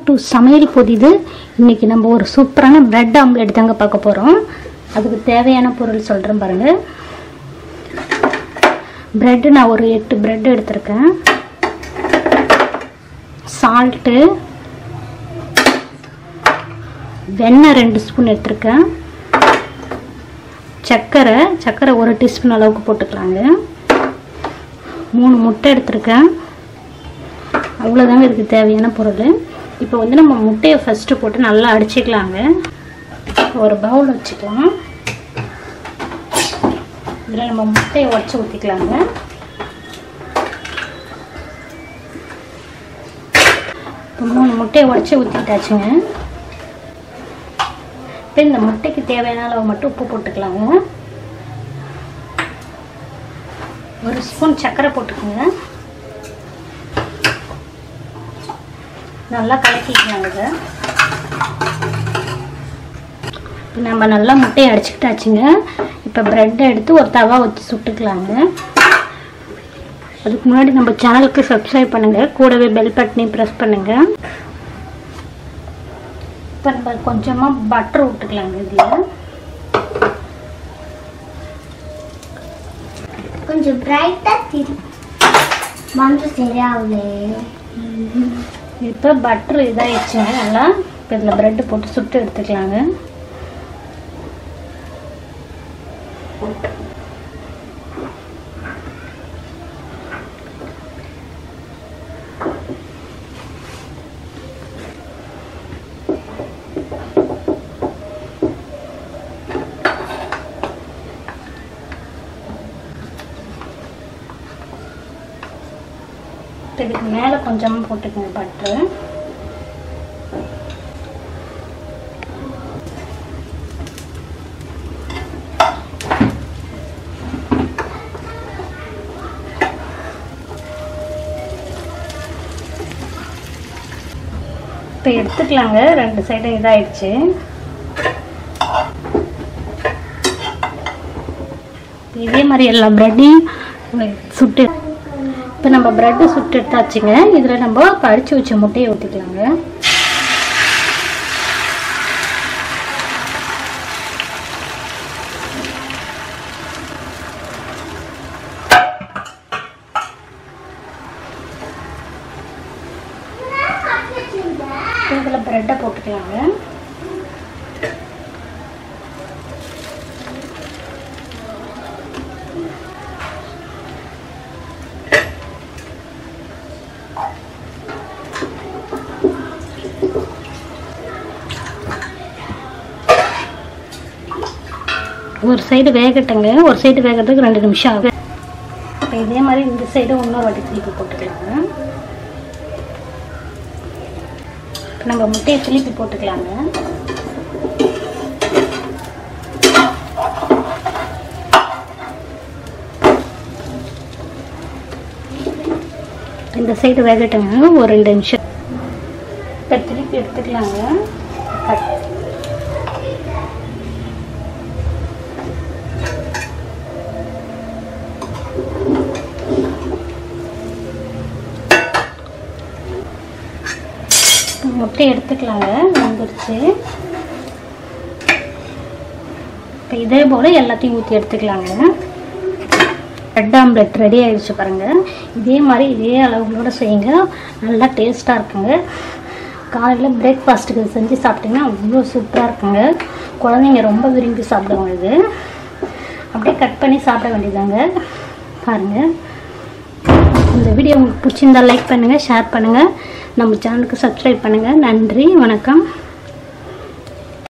to சமையல் புதிது இன்னைக்கு நம்ம ஒரு சூப்பரான பிரெட் ஆம்லெட் தாங்க பார்க்க போகிறோம் அதுக்கு தேவையான பொருள் சொல்கிறேன் பாருங்கள் பிரெட்டு நான் ஒரு எட்டு பிரெட் எடுத்திருக்கேன் சால்ட்டு வெண்ணெய் ரெண்டு ஸ்பூன் எடுத்திருக்கேன் சர்க்கரை சர்க்கரை ஒரு டீஸ்பூன் அளவுக்கு போட்டுக்கலாங்க மூணு முட்டை எடுத்திருக்கேன் அவ்வளோதாங்க இதுக்கு தேவையான பொருள் இப்போ வந்து நம்ம முட்டையை ஃபஸ்ட்டு போட்டு நல்லா அடிச்சுக்கலாங்க ஒரு பவுல் வச்சுக்கலாம் இதில் நம்ம முட்டையை உடச்சி ஊற்றிக்கலாங்க இப்போ மூணு முட்டையை உடச்சி ஊற்றிட்டாச்சுங்க இப்போ இந்த முட்டைக்கு தேவையான அளவு மட்டும் உப்பு போட்டுக்கலாங்க ஒரு ஸ்பூன் சர்க்கரை போட்டுக்கோங்க நல்லா கலக்கிக்கலாங்க இதை இப்போ நம்ம நல்லா முட்டையை அடிச்சுக்கிட்டாச்சுங்க இப்போ ப்ரெட்டை எடுத்து ஒரு தவா வச்சு சுட்டுக்கலாங்க அதுக்கு முன்னாடி நம்ம சேனலுக்கு சப்ஸ்கிரைப் பண்ணுங்கள் கூடவே பெல் பட்டனையும் ப்ரெஸ் பண்ணுங்கள் இப்போ நம்ம கொஞ்சமாக பட்டர் விட்டுக்கலாங்க இதில் கொஞ்சம் பிரைட்டா திரி வந்து சரியாகலே இப்போ பட்டர் இதாகிடுச்சுங்க நல்லா இப்போ இதில் ப்ரெட்டு போட்டு சுட்டு எடுத்துக்கலாங்க இப்போ இதுக்கு மேலே கொஞ்சமாக போட்டுக்கோங்க பட்டரு இப்போ எடுத்துக்கலாங்க ரெண்டு சைடும் இதாயிடுச்சு இதே மாதிரி எல்லா ப்ரெட்டையும் சுட்டு இப்போ நம்ம ப்ரெட்டு சுட்டு எடுத்தாச்சுங்க இதில் நம்ம பறிச்சு வச்ச முட்டையை ஊற்றிக்கலாங்க இதில் ப்ரெட்டை போட்டுக்கலாங்க ஒரு சைடு வேகட்டுங்க ஒரு சைடு வேகிறதுக்கு ரெண்டு நிமிஷம் ஆகும் இப்போ இதே மாதிரி இந்த சைடு இன்னொரு வாட்டி திருப்பி போட்டுக்கலாங்க இப்போ நம்ம முட்டையை திருப்பி போட்டுக்கலாங்க இந்த சைடு வேகட்டுங்க ஒரு ரெண்டு நிமிஷம் இப்போ திருப்பி எடுத்துக்கலாங்க கட் முட்டை எடுத்துக்கலாங்க வந்துருச்சு இப்போ இதே போல் எல்லாத்தையும் ஊற்றி எடுத்துக்கலாங்க ரெட் ஆம்லெட் ரெடி ஆயிடுச்சு பாருங்கள் இதே மாதிரி இதே அளவுகளோட செய்யுங்க நல்லா டேஸ்ட்டாக இருக்குங்க காலையில் பிரேக்ஃபாஸ்ட்டுக்கு செஞ்சு சாப்பிட்டிங்கன்னா அவ்வளோ சூப்பராக இருக்குங்க குழந்தைங்க ரொம்ப விரும்பி சாப்பிடுவாங்க இது அப்படியே கட் பண்ணி சாப்பிட வேண்டியதாங்க பாருங்கள் இந்த வீடியோ உங்களுக்கு பிடிச்சிருந்தா லைக் பண்ணுங்கள் ஷேர் பண்ணுங்கள் நம்ம சேனலுக்கு சப்ஸ்கிரைப் பண்ணுங்கள் நன்றி வணக்கம்